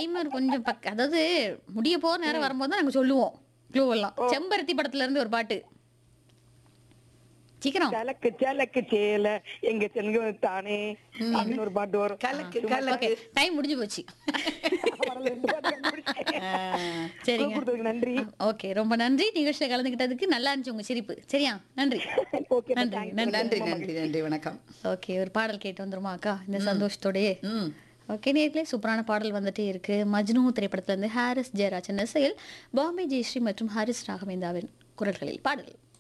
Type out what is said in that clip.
Timer கொஞ்சம் பக்க அதாவது முடிய போற நேரம் வரும்போது தான் நாங்க சொல்லுவோம் க்ளூ எல்லாம் செம்பருத்தி படத்துல இருந்து ஒரு பாட்டு சீக்கிரம் சலக்கு சலக்கு சேல எங்க சென்க தானே அப்படின்னு ஒரு பாட்டு வரும் கலக்கு ஓகே கலக்கு டைம் முடிஞ்சு போச்சு பரவாயில்ல, ரெண்டு பாட்டு கண்டுபிடிச்சிட்டேன். சரிங்க கூப்பிட்டதுக்கு நன்றி ஓகே ரொம்ப நன்றி நிகழ்ச்சியில கலந்துக்கிட்டதுக்கு நல்லா இருந்துச்சு உங்க சிரிப்பு சரியா நன்றி ஓகே நன்றி, thank you. நன்றி. நன்றி நன்றி நன்றி வணக்கம் ஓகே ஒரு பாடல் கேட்டு வந்துருமா அக்கா இந்த சந்தோஷத்தோடயே ம் ஓகே நேர்களே சூப்பரான பாடல் வந்துட்டே இருக்கு மஜ்னு திரைப்படத்துல இருந்து ஹாரிஸ் ஜெயராஜன் இசையில் பாம்பே ஜெயஸ்ரீ மற்றும் ஹாரிஸ் ராகவேந்தாவின் குரல்களில் பாடல்